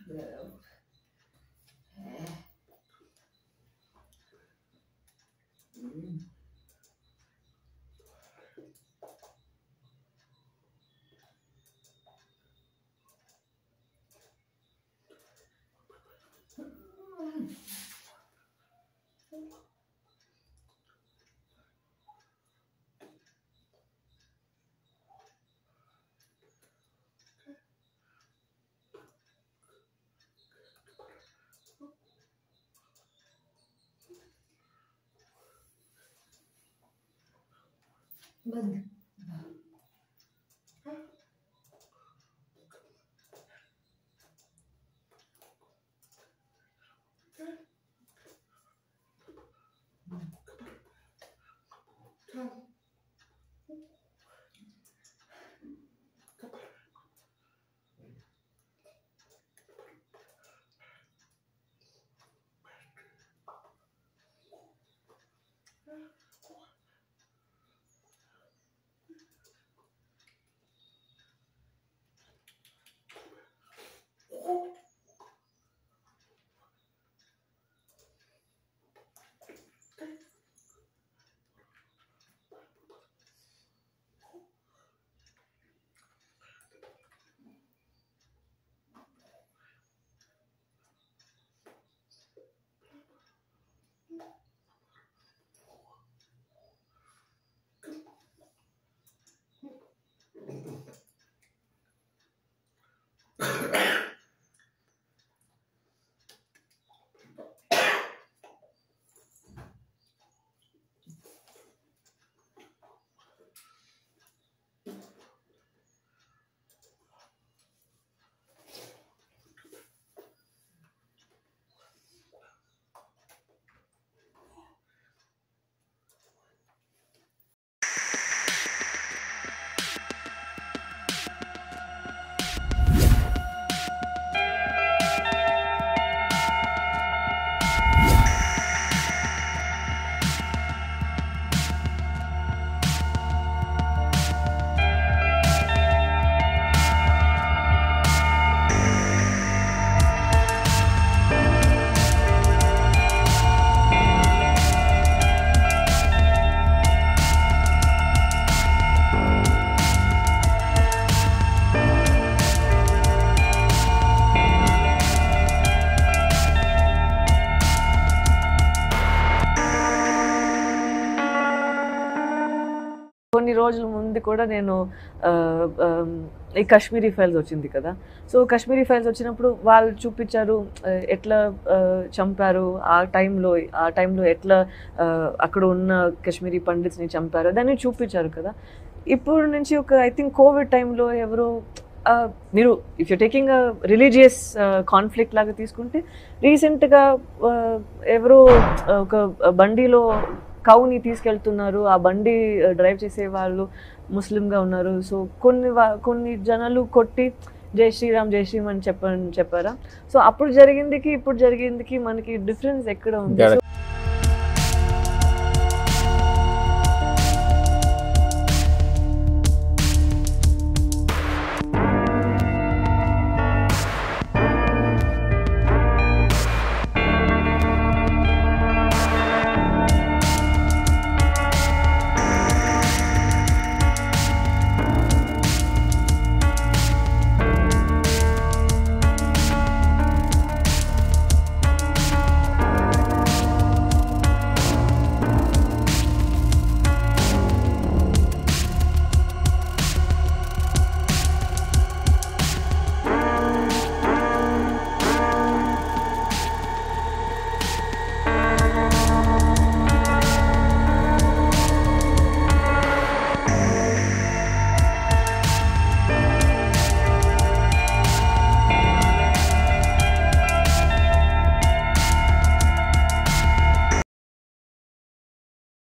बंद కొన్ని రోజుల ముందు కూడా నేను ఆ, ఆ, ఈ కాశ్మీరీ ఫైల్స్ వచ్చింది కదా సో కాశ్మీరీ ఫైల్స్ వచ్చినప్పుడు వాళ్ళు చూపించారు ఆ, ఎట్లా ఆ, చంపారు ఆ టైంలో ఆ టైంలో ఎట్లా ఆ, అక్కడ ఉన్న కాశ్మీరీ పండిట్స్ని చంపారు దాన్ని చూపించారు కదా ఇప్పుడు నుంచి ఒక ఐ థింక్ కోవిడ్ టైంలో ఎవరో ఆ, మీరు if you taking religious conflict లాగా తీసుకుంటే రీసెంట్గా ఎవరో ఆ, ఒక బండిలో కౌని తీసుకెళ్తున్నారు ఆ బండి డ్రైవ్ చేసే వాళ్ళు ముస్లింగా ఉన్నారు సో కొన్ని వా- కొన్ని జనాలు కొట్టి జై శ్రీరామ్ జై శ్రీరామ్ అని చెప్పని చెప్పారా సో అప్పుడు జరిగిందికి ఇప్పుడు జరిగిందికి మనకి డిఫరెన్స్ ఎక్కడ ఉంది ఇంకా సో